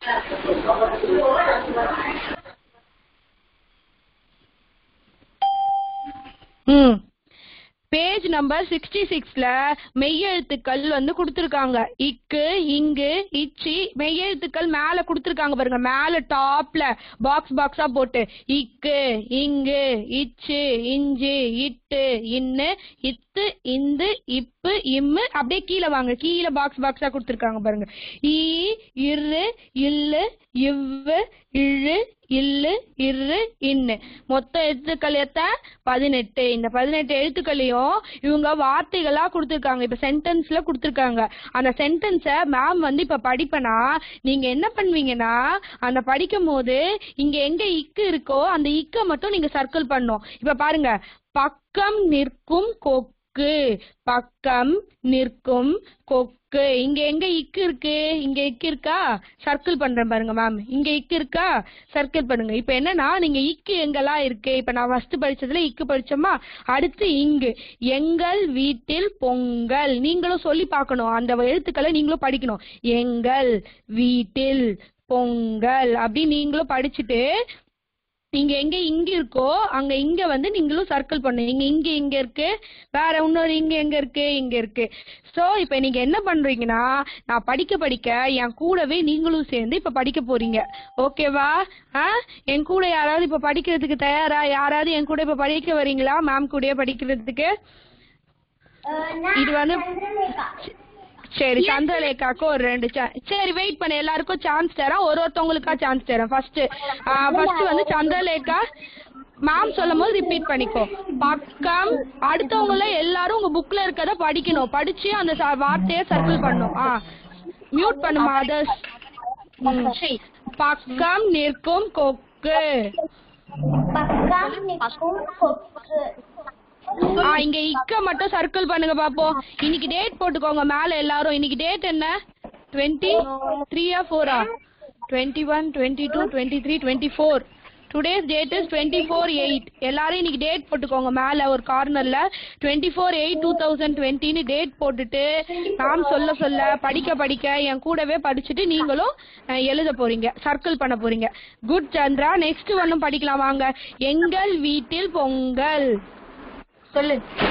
ம் page number sixty சிக்ஸ்ல மெய்யெழுத்துக்கள் வந்து கொடுத்துருக்காங்க இக்கு இங்கு இச்சி மெய்யெழுத்துக்கள் மேல கொடுத்துருக்காங்க பாருங்க மேல டாப்ல பாக்ஸ் பாக்ஸா போட்டு இக்கு இங்கு இச்சு இஞ்சு இட்டு இன்னு இத்து இந்து இப்பு இம்மு அப்படியே கீழே வாங்க கீழே பாக்ஸ் பாக்ஸா கொடுத்துருக்காங்க பாருங்க ஈ இரு இல்லு இவ்வு இழு இல்லு இரு இன்னு மொத்த எழுத்துக்கள் எத்தனை பதினெட்டு இந்த பதினெட்டு எழுத்துக்களையும் இவங்க வார்த்தைகளா கொடுத்துருக்காங்க இப்ப சென்டென்ஸ்ல கொடுத்துருக்காங்க அந்த சென்டென்ஸ மேம் வந்து இப்ப படிப்பனா நீங்க என்ன பண்ணுவீங்கன்னா அந்த படிக்கும் போது இங்க எங்க இக்கு இருக்கோ அந்த இக்க மட்டும் நீங்க சர்க்கிள் பண்ணும் இப்ப பாருங்க பக்கம் நிற்கும் கொக்கு பக்கம் நிற்கும் கொக்கு இங்க எங்க இக்கு இருக்கு இங்க இக்கு இருக்கா சர்க்கிள் பண்றேன் பாருங்க மேம் இங்க இக்கு இருக்கா சர்க்கிள் பண்ணுங்க இப்ப என்னன்னா நீங்க இக்கு எங்கெல்லாம் இருக்கு இப்ப நான் ஃபர்ஸ்ட் படிச்சதுல இக்கு படிச்சோமா அடுத்து இங்கு எங்கள் வீட்டில் பொங்கல் நீங்களும் சொல்லி பார்க்கணும் அந்த எழுத்துக்களை நீங்களும் படிக்கணும் எங்கள் வீட்டில் பொங்கல் அப்படி நீங்களும் படிச்சுட்டு இங்க எங்க இங்க இருக்கோ அங்க இங்க வந்து நீங்களும் சர்க்கிள் பண்ணுங்க இங்க இங்க இங்க இருக்கு வேற இன்னொரு இங்க எங்க இருக்கு இங்க இருக்கு சோ இப்ப நீங்க என்ன பண்றீங்கன்னா நான் படிக்க படிக்க என் கூடவே நீங்களும் சேர்ந்து இப்ப படிக்க போறீங்க ஓகேவா ஆ என் கூட யாராவது இப்ப படிக்கிறதுக்கு தயாரா யாராவது என் கூட இப்ப படிக்க வரீங்களா மேம் கூடயே படிக்கிறதுக்கு இது வந்து சரி சந்திரலேகாக்கு ஒரு ரெண்டு cha- சரி வெயிட் பண்ணு எல்லாருக்கும் சான்ஸ் தரேன் ஒரு ஒருத்தவங்களுக்கா சான்ஸ் தரேன் ஃபர்ஸ்ட் ஃபர்ஸ்ட் வந்து சந்திரலேகா மேம் சொல்லும் போது ரிப்பீட் பண்ணிக்கோ பக்கம் அடுத்தவங்கள எல்லாரும் உங்க புக்ல இருக்கத படிக்கணும் படிச்சு அந்த ச- வார்த்தைய சர்க்கிள் பண்ணும் ஆ மியூட் பண்ணுமா அதர்ஸ் பக்கம் நிற்கும் கொக்கு பக்கம் நிற்கும் கொக்கு ஆ இங்க இக்க மட்டும் சர்க்கிள் பண்ணுங்க பாப்போம் இன்னைக்கு டேட் போட்டுக்கோங்க மேல எல்லாரும் இன்னைக்கு டேட் என்ன டுவெண்ட்டி த்ரீயா ஃபோரா twenty one twenty two twenty three twenty four today's date is twenty four eight எல்லாரும் இன்னைக்கு டேட் போட்டுக்கோங்க மேல ஒரு கார்னர்ல twenty four eight two thousand டுவெண்ட்டின்னு டேட் போட்டுட்டு மேம் சொல்ல சொல்ல படிக்க படிக்க என் கூடவே படிச்சுட்டு நீங்களும் அஹ், எழுத போறீங்க சர்க்கிள் பண்ண போறீங்க குட் சந்திரா நெக்ஸ்ட் ஒன்னும் படிக்கலாம் வாங்க எங்கள் வீட்டில் பொங்கல் சொல்லு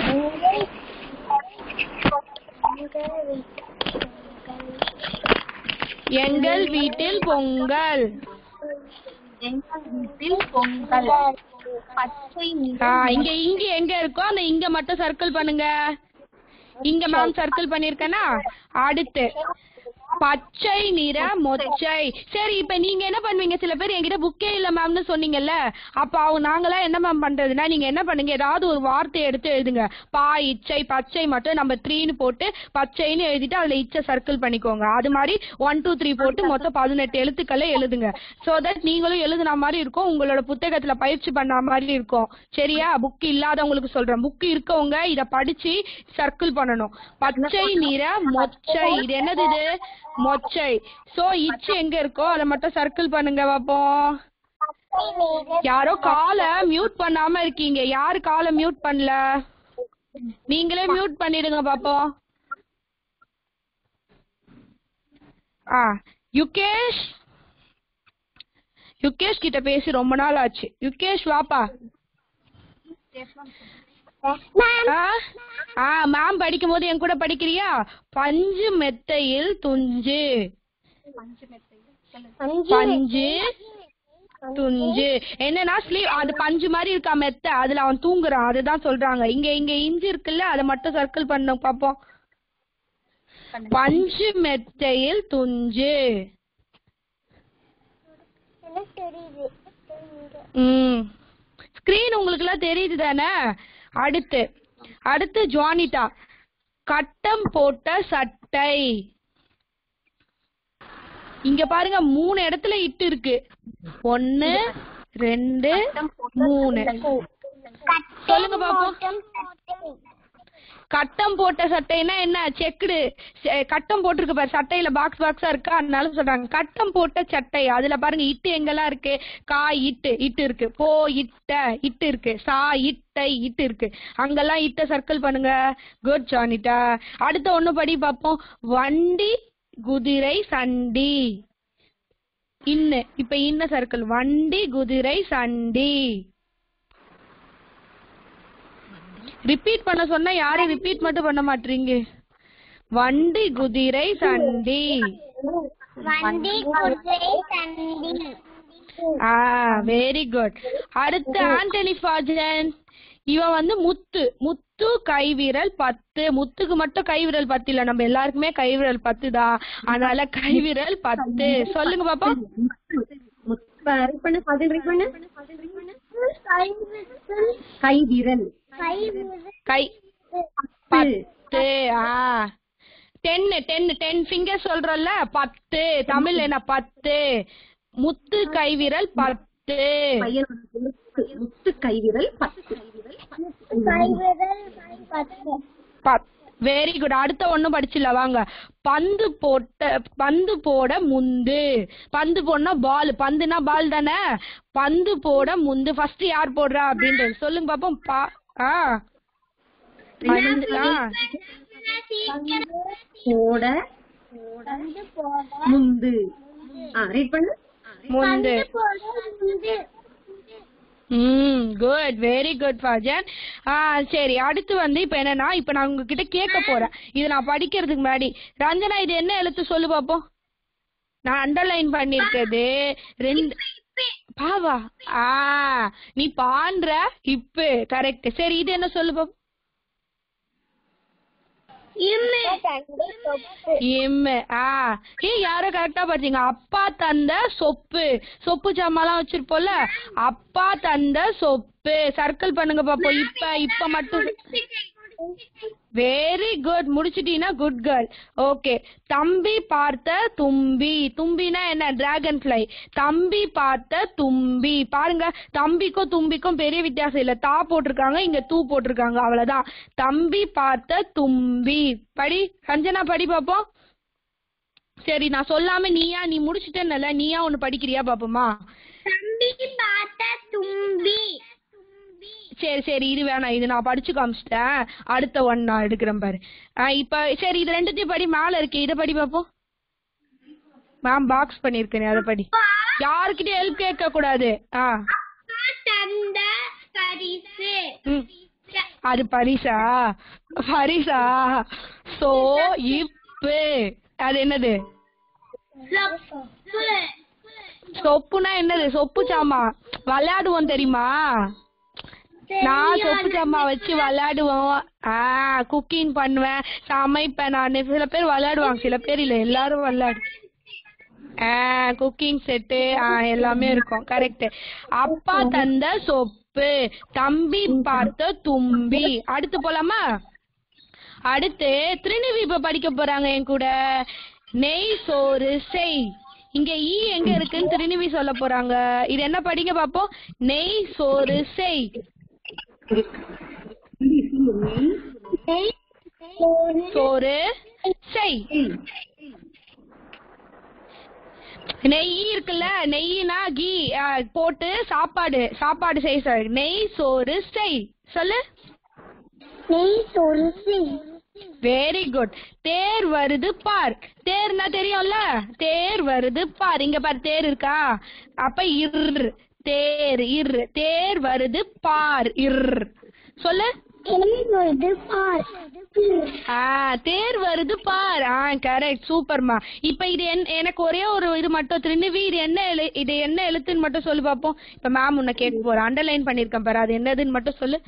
எங்கள் வீட்டில் பொங்கல் எங்கள் வீட்டில் பொங்கல் பச்சை ஆ, இங்க இங்க எங்க இருக்கோ அந்த இங்க மட்டும் சர்க்கிள் பண்ணுங்க இங்க மேம் சர்க்கிள் பண்ணிருக்கேனா அடுத்து பச்சை நிற மொச்சை சரி இப்ப நீங்க என்ன பண்ணுவீங்க சில பேர் என்கிட்ட புக்கே இல்ல மேம்னு சொன்னீங்கல்ல அப்ப அவங்க நாங்களாம் என்ன மேம் பண்றதுன்னா நீங்க என்ன பண்ணுங்க ஏதாவது ஒரு வார்த்தை எடுத்து எழுதுங்க பா இச்சை பச்சை மட்டும் நம்ம த்ரீன்னு போட்டு பச்சைன்னு எழுதிட்டு அதுல இச்சை சர்க்கிள் பண்ணிக்கோங்க அது மாதிரி ஒன் டூ த்ரீ போட்டு மொத்தம் பதினெட்டு எழுத்துக்களை எழுதுங்க சோ தட் நீங்களும் எழுதுன மாதிரி இருக்கும் உங்களோட புத்தகத்துல பயிற்சி பண்ண மாதிரி இருக்கும் சரியா புக் இல்லாதவங்களுக்கு சொல்றேன் புக் இருக்கவங்க இத படிச்சு சர்க்கிள் பண்ணணும் பச்சை நிற மொச்சை இது என்னது இது மொச்சை சோ இச்சு எங்க இருக்கோ அதை மட்டும் சர்க்கிள் பண்ணுங்க பாப்போம் யாரோ காலை மியூட் பண்ணாம இருக்கீங்க யாரு காலை மியூட் பண்ணல நீங்களே மியூட் பண்ணிடுங்க பாப்போம் ஆ யுகேஷ் யுகேஷ் கிட்ட பேசி ரொம்ப நாள் ஆச்சு யுகேஷ் வாப்பா ஆ ஆ மேம் படிக்கும் போது என் கூட படிக்கிறியா பஞ்சு மெத்தையில் துஞ்சு பஞ்சு துஞ்சு என்னன்னா ஸ்லீவ் அது பஞ்சு மாதிரி இருக்கா மெத்த அதுல அவன் தூங்குறான் அதுதான் சொல்றாங்க இங்க இங்க இஞ்சி இருக்குல்ல அதை மட்டும் சர்க்கிள் பண்ண பாப்போம் பஞ்சு மெத்தையில் துஞ்சு ம் ஸ்கிரீன் உங்களுக்கு எல்லாம் தெரியுது தானே அடுத்து அடுத்து ஜானிட்டா கட்டம் போட்ட சட்டை இங்க பாருங்க மூணு இடத்துல இட்டு இருக்கு ஒன்னு ரெண்டு மூணு சொல்லுங்க பாப்போம் கட்டம் போட்ட சட்டைன்னா என்ன செக்குடு செ- கட்டம் போட்டிருக்கு பாரு சட்டையில பாக்ஸ் பாக்ஸா இருக்கா அதனால சொல்றாங்க கட்டம் போட்ட சட்டை அதுல பாருங்க இட்டு எங்கெல்லாம் இருக்கு கா இட்டு இட்டு இருக்கு போ இட்ட இட்டு இருக்கு சா இட்டை இட்டு இருக்கு அங்கெல்லாம் இட்ட சர்க்கிள் பண்ணுங்க குட் ஜானிட்டா அடுத்த ஒண்ணு படி பார்ப்போம் வண்டி குதிரை சண்டி இன்னு இப்ப இன்ன சர்க்கிள் வண்டி குதிரை சண்டி ரிப்பீட் பண்ண சொன்னா யாரும் ரிப்பீட் மட்டும் பண்ண மாட்டீங்க வண்டி குதிரை சண்டி வண்டி குதிரை சண்டி ஆ வெரி குட் அடுத்து ஆண்டனி ஃபாஜன் இவன் வந்து முத்து முத்து கைவிரல் பத்து முத்துக்கு மட்டும் கைவிரல் பத்து இல்ல நம்ம எல்லாருக்குமே கைவிரல் பத்து தான் அதனால கைவிரல் பத்து சொல்லுங்க பாப்பா ரைட் பண்ணு ஃபாஜன் ரைட் பண்ணு கை விரல் கை பத்து ஆ டென் டென் டென் ஃபிங்கர் சொல்றோம்ல பத்து தமிழ் என்ன பத்து முத்து கைவிரல் பத்து பையனோட முத்து முத்து கை விரல் பத்து வெரி குட் அடுத்த ஒண்ணும் படிச்சில வாங்க பந்து போட்ட பந்து போட முந்து பந்து போடனா பால் பந்துனா பால் தானே பந்து போட முந்து ஃபர்ஸ்ட் யார் போடுறா அப்படின்றது சொல்லுங்க பாப்போம் பா ஆ பந்து- ஆ. போட முந்து ஆ ரைட் பண்ணு முந்து ம் குட் வெரி குட் ஃபாஜன் ஆ சரி அடுத்து வந்து இப்போ என்னன்னா இப்போ நான் உங்ககிட்ட கேட்க போறேன் இது நான் படிக்கிறதுக்கு முன்னாடி ரஞ்சனா இது என்ன எழுத்து சொல்லு பாப்போம் நான் அண்டர்லைன் பண்ணிருக்கிறது ரெண்டு பாவா ஆ நீ பான்ற இப்பு கரெக்ட் சரி இது என்ன சொல்லு பாப்போம் இம்மு ஆ ஏ யாரோ கரெக்டா படிச்சீங்க அப்பா தந்த சொப்பு சொப்பு ஜாமான்லாம் வச்சிருப்போம்ல அப்பா தந்த சொப்பு சர்க்கிள் பண்ணுங்க பாப்போம் இப்ப இப்ப மட்டும் வெரி குட் முடிச்சிட்டீங்கன்னா குட் கேர்ள் ஓகே தம்பி பார்த்த தும்பி தும்பினா என்ன டிராகன் ஃப்ளை தம்பி பார்த்த தும்பி பாருங்க தம்பிக்கும் தும்பிக்கும் பெரிய வித்தியாசம் இல்ல தா போட்டிருக்காங்க இங்க தூ போட்டிருக்காங்க அவ்வளவுதான் தம்பி பார்த்த தும்பி படி சஞ்சனா படி பாப்போம் சரி நான் சொல்லாம நீயா நீ முடிச்சிட்டேன்னல நீயா ஒண்ணு படிக்கிறியா பாப்போமா தம்பி பார்த்த தும்பி சரி சரி இது வேணாம் இது நான் படிச்சு காமிச்சிட்டேன் அடுத்த ஒன் நான் எடுக்கிறேன் பாரு ஆ, இப்ப சரி இது ரெண்டுத்தையும் படி மேல இருக்கு இதை படி பாப்போம் மேம் பாக்ஸ் பண்ணிருக்கேன் அதை படி யாருக்கிட்டயும் ஹெல்ப் கேட்க கூடாது ஆ அப்பா தந்த பரிசு ம். அது பரிசா பரிசா சோ இப்பு அது என்னது சொப்பு சொப்புனா என்னது சொப்பு சாமா விளையாடுவோம் தெரியுமா நான் சொப்பு சாமா வச்சு விளையாடுவோம் ஆ குக்கிங் பண்ணுவேன் சமைப்பேன் நான் சில பேர் விளையாடுவாங்க சில பேர் இல்ல எல்லாரும் விளையாடு ஆ குக்கிங் செட்டு ஆ எல்லாமே இருக்கும் கரெக்ட் அப்பா தந்த சொப்பு தம்பி பார்த்த தும்பி அடுத்து போலாமா அடுத்து திருநிவி இப்ப படிக்க போறாங்க என் கூட நெய் சோறு செய் இங்க ஈ எங்க இருக்குன்னு திருநிவி சொல்ல போறாங்க இது என்ன படிங்க பாப்போம் நெய் சோறு செய் சோறு செய் நெய் இருக்குல்ல நெய்னா கீ ஆ, போட்டு சாப்பாடு சாப்பாடு செய் சார் நெய் சோறு செய் சொல்லு நெய் சொரிசி வெரி குட் தேர் வருது பார் தேர்னா தெரியும்ல தேர் வருது பார் இங்க பார் தேர் இருக்கா அப்ப இர் தேர் இர் தேர் வருது பார் இர் சொல்லு தேர் வருது பார் ஆ தேர் வருது பார் ஆ கரெக்ட் சூப்பர்மா இப்ப இது என் எனக்கு ஒரே ஒரு இது மட்டும் திருநிவி இது என்ன எழு இது என்ன எழுத்துன்னு மட்டும் சொல்லு பாப்போம் இப்ப மேம் உன்னை கேட்க போறேன் அண்டர்லைன் பண்ணிருக்கேன் பாரு அது என்னதுன்னு மட்டும் சொல்லு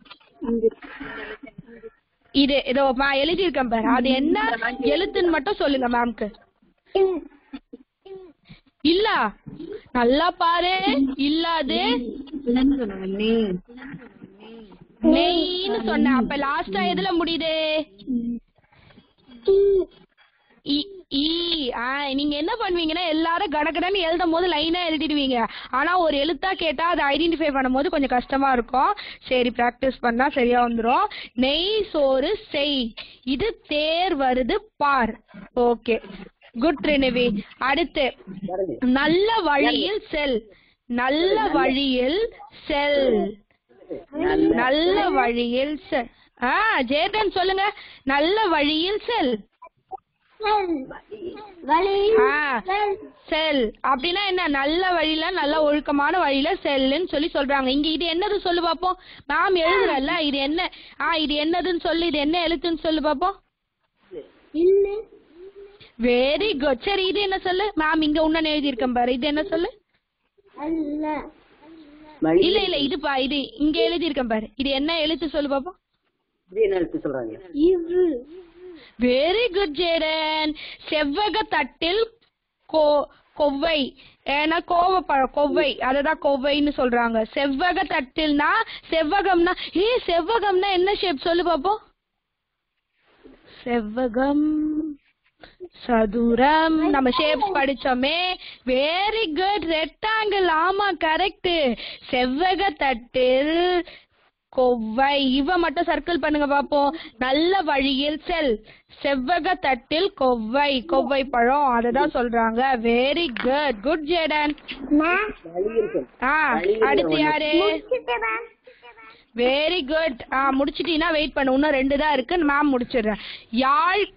இது இதோ நான் எழுதியிருக்கேன் பாரு அது என்ன எழுத்துன்னு மட்டும் சொல்லுங்க மேம்க்கு இல்ல நல்லா பாரு இல்லாது நெய்ன்னு சொன்னேன் அப்ப லாஸ்டா எதுல முடியுது இ ஈ ஆ நீங்க என்ன பண்ணுவீங்கன்னா எல்லாரும் கடகடன்னு எழுதும் போது லைனா எழுதிடுவீங்க ஆனா ஒரு எழுத்தா கேட்டா அதை ஐடென்டிஃபை பண்ணும்போது கொஞ்சம் கஷ்டமா இருக்கும் சரி பிராக்டிஸ் பண்ணா சரியா வந்துரும் நெய் சோறு செய் இது தேர் வருது பார் ஓகே குட் ரினிவி அடுத்து நல்ல வழியில் செல் நல்ல வழியில் செல் நல்ல வழியில் செல் ஆ ஜேதன் சொல்லுங்க நல்ல வழியில் செல் வழி ஆ செல் அப்படின்னா என்ன நல்ல வழியில நல்ல ஒழுக்கமான வழியில செல்லுன்னு சொல்லி சொல்றாங்க இங்க இது என்னது சொல்லு பாப்போம் மேம் எழுதுறல்ல இது என்ன ஆ இது என்னதுன்னு சொல்லு இது என்ன எழுத்துன்னு சொல்லு பாப்போம் இல்ல வெரி குட் சரி இது என்ன சொல்லு மேம் இங்க உன்ன எழுதியிருக்கேன் பாரு இது என்ன சொல்லு அல்ல வழி இல்ல இல்ல இது பா இது இங்க எழுதியிருக்கேன் பாரு இது என்ன எழுத்து சொல்லு பாப்போம் இது என்ன எழுத்து சொல்றாங்க இரு வெரி குட் ஜேடன் செவ்வக தட்டில் கோ கொவ்வை ஏன்னா கோவப்பழம் கொவ்வை அததான் கொவ்வைன்னு சொல்றாங்க செவ்வக தட்டில்னா செவ்வகம்னா ஏ செவ்வகம்னா என்ன ஷேப் சொல்லு பாப்போம் செவ்வகம் சதுரம் நம்ம ஷேப்ஸ் படிச்சோமே வெரி குட் ரெக்டாங்கிள் ஆமா கரெக்ட் செவ்வக தட்டில் கொவ்வை இவ மட்டும் சர்க்கிள் பண்ணுங்க பாப்போம் நல்ல வழியில் செல் செவ்வக தட்டில் கொவ்வை கொவ்வை பழம் அததான் சொல்றாங்க வெரி குட் குட் ஜேடன் நான் வழி இருக்கு ஆ அடுத்து யாரு முடிச்சிட்டேன் வெரி குட் ஆ முடிச்சிட்டீங்கன்னா வெயிட் பண்ணு இன்னும் ரெண்டு தான் இருக்கு மேம் முடிச்சிடுறேன் யாழ்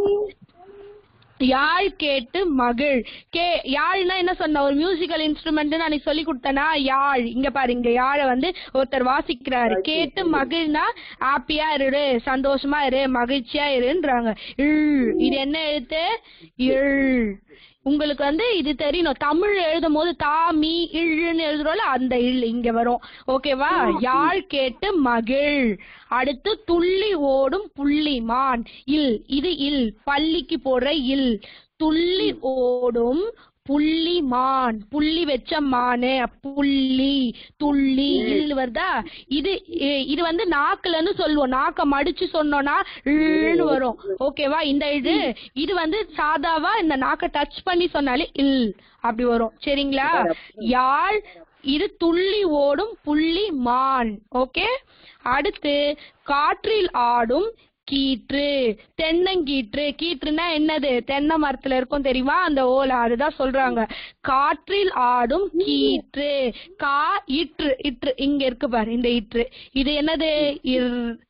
யாழ் கேட்டு மகிழ் கே யாழ்னா என்ன சொன்ன ஒரு மியூசிக்கல் இன்ஸ்ட்ருமெண்ட் நான் சொல்லி கொடுத்தனா யாழ் இங்க பாரு இங்க யாழ வந்து ஒருத்தர் வாசிக்கிறாரு கேட்டு மகிழ்னா ஹாப்பியா இரு சந்தோஷமா இரு மகிழ்ச்சியா இருன்றாங்க இழ் இது என்ன எழுத்து இழ் உங்களுக்கு வந்து இது தெரியணும் தமிழ் எழுதும் போது தா மீ இழுன்னு எழுதுறோம்ல அந்த இல் இங்க வரும் ஓகேவா யாழ் கேட்டு மகிழ் அடுத்து துள்ளி ஓடும் புள்ளி மான் இல் இது இல் பள்ளிக்கு போடுற இல் துள்ளி ஓடும் புள்ளி மான் புள்ளி வச்ச மானு புள்ளி துள்ளி இல் வருதா இது இ- இது வந்து நாக்குல இருந்து சொல்லுவோம் நாக்க மடிச்சு சொன்னோம்னா இல்னு வரும் ஓகேவா இந்த இது இது வந்து சாதாவா இந்த நாக்க டச் பண்ணி சொன்னாலே இல் அப்படி வரும் சரிங்களா யாழ் இது துள்ளி ஓடும் புள்ளி மான் ஓகே அடுத்து காற்றில் ஆடும் கீற்று தென்னங்கீற்று கீற்றுனா என்னது தென்னை மரத்துல இருக்கும் தெரியுமா அந்த ஓலை அதுதான் சொல்றாங்க காற்றில் ஆடும் கீற்று கா இற்று இற்று இங்க இருக்கு பாரு இந்த இற்று இது என்னது இர்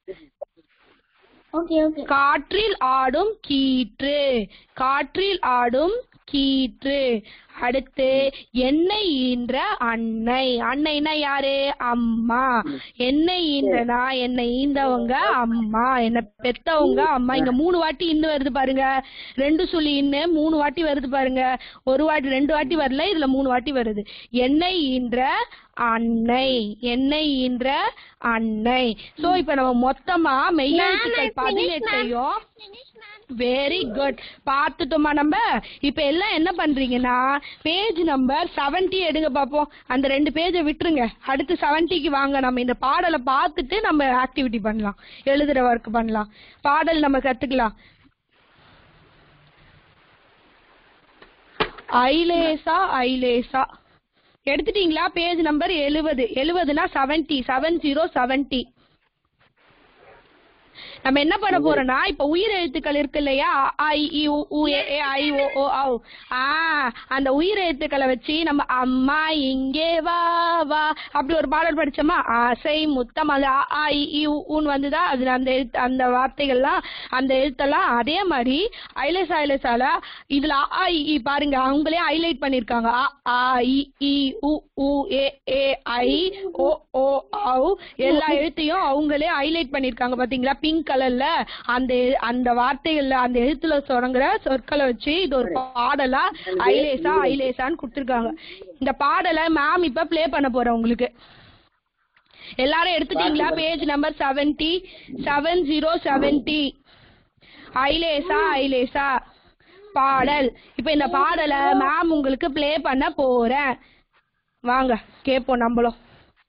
ஓகே ஓகே காற்றில் ஆடும் கீற்று காற்றில் ஆடும் கீற்று அடுத்து என்னை ஈன்ற அன்னை அன்னைனா யாரு அம்மா என்னை ஈன்றனா என்னை ஈந்தவங்க அம்மா என்ன பெத்தவங்க அம்மா இங்க மூணு வாட்டி இன்னு வருது பாருங்க ரெண்டு சுழி இன்னு மூணு வாட்டி வருது பாருங்க ஒரு வாட்டி ரெண்டு வாட்டி வரல இதுல மூணு வாட்டி வருது என்னை ஈன்ற அன்னை என்னை ஈன்ற அன்னை சோ இப்ப நம்ம மொத்தமா மெய்யெழுத்துக்கள் பதினெட்டையும் வெரி குட் பார்த்துட்டோமா நம்ம இப்ப எல்லாம் என்ன பண்றீங்கன்னா பேஜ் நம்பர் 70 எடுங்க பாப்போம் அந்த ரெண்டு பேஜை விட்டுருங்க அடுத்து 70க்கு வாங்க நம்ம இந்த பாடலை பார்த்துட்டு நம்ம ஆக்டிவிட்டி பண்ணலாம் எழுதுற ஒர்க் பண்ணலாம் பாடல் நம்ம கத்துக்கலாம் ஐலேசா ஐலேசா எடுத்துட்டீங்களா பேஜ் நம்பர் எழுவது எழுவதுனா செவன்டி செவன் ஜீரோ செவன்டி நம்ம என்ன பண்ண போறோம்னா இப்ப உயிர் எழுத்துக்கள் இருக்கு இல்லையா அ, ஐ இ உ, உ ஏ ஏ, ஐ ஓ ஓ ஔ ஆ அந்த உயிர் எழுத்துக்களை வச்சு நம்ம அம்மா இங்கே வா வா அப்படி ஒரு பாடல் படிச்சோமா ஆசை முத்தம் அது அ, ஆ, இ, இ, உ, ஊன்னு வந்துதா அதுல அந்த எழுத்து அந்த வார்த்தைகள்லாம் அந்த எழுத்தெல்லாம் அதே மாதிரி ஐலஸ் ஐலஸால இதுல அ, ஆ, இ, இ பாருங்க அவங்களே ஹைலைட் பண்ணிருக்காங்க அ, ஆ, இ, இ, உ, உ, ஏ, ஏ, ஐ, ஓ, ஓ, ஔ எல்லா எழுத்தையும் அவங்களே ஹைலைட் பண்ணிருக்காங்க பாத்தீங்களா பிங்க் கலர்ல அந்த எழு- அந்த வார்த்தைகள்ல அந்த எழுத்துல தொடங்குற சொற்களை வச்சு இது ஒரு பாடலா ஐலேசா ஐலேசான்னு கொடுத்துருக்காங்க இந்த பாடலை மேம் இப்ப ப்ளே பண்ண போறேன் உங்களுக்கு எல்லாரும் எடுத்துட்டீங்களா page number seventy seven zero seventy ஐலேசா ஐலேசா பாடல் இப்ப இந்த பாடலை மேம் உங்களுக்கு ப்ளே பண்ண போறேன் வாங்க கேட்போம் நம்மளும்